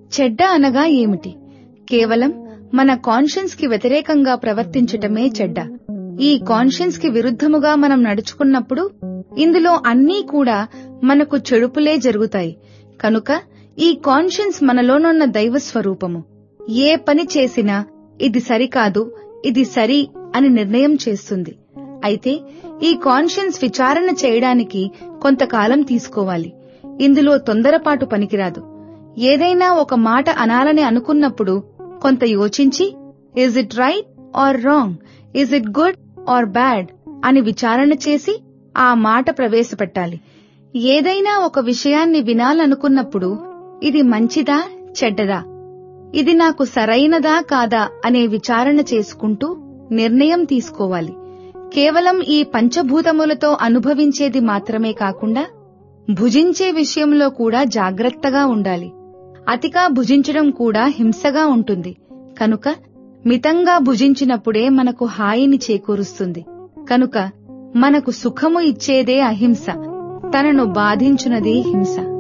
చెడ్డ అనగా ఏమిటి కేవలం మన కాన్షియన్స్ కి వ్యతిరేకంగా ప్రవర్తించటమే చెడ్డ ఈ కాన్షియన్స్ కి విరుద్ధముగా మనం నడుచుకున్నప్పుడు ఇందులో అన్నీ కూడా మనకు చెడుపులే జరుగుతాయి కనుక ఈ కాన్షియన్స్ మనలోనున్న దైవ స్వరూపము ఏ పని చేసినా ఇది సరికాదు ఇది సరి అని నిర్ణయం చేస్తుంది అయితే ఈ కాన్షియన్స్ విచారణ చేయడానికి కొంతకాలం తీసుకోవాలి ఇందులో తొందరపాటు పనికిరాదు ఏదైనా ఒక మాట అనాలని అనుకున్నప్పుడు కొంత యోచించి is it right or wrong is it good or bad అని విచారణ చేసి ఆ మాట ప్రవేశపెట్టాలి ఏదైనా ఒక విషయాన్ని వినాలనుకున్నప్పుడు ఇది మంచిదా చెడ్డదా ఇది నాకు సరైనదా కాదా అనే విచారణ చేసుకుంటూ నిర్ణయం తీసుకోవాలి కేవలం ఈ పంచభూతములతో అనుభవించేది మాత్రమే కాకుండా భుజించే విషయంలో కూడా జాగ్రత్తగా ఉండాలి అతిగా భుజించడం కూడా హింసగా ఉంటుంది కనుక మితంగా భుజించినప్పుడే మనకు హాయిని చేకూరుస్తుంది కనుక మనకు సుఖము ఇచ్చేదే అహింస తనను బాధించునది హింస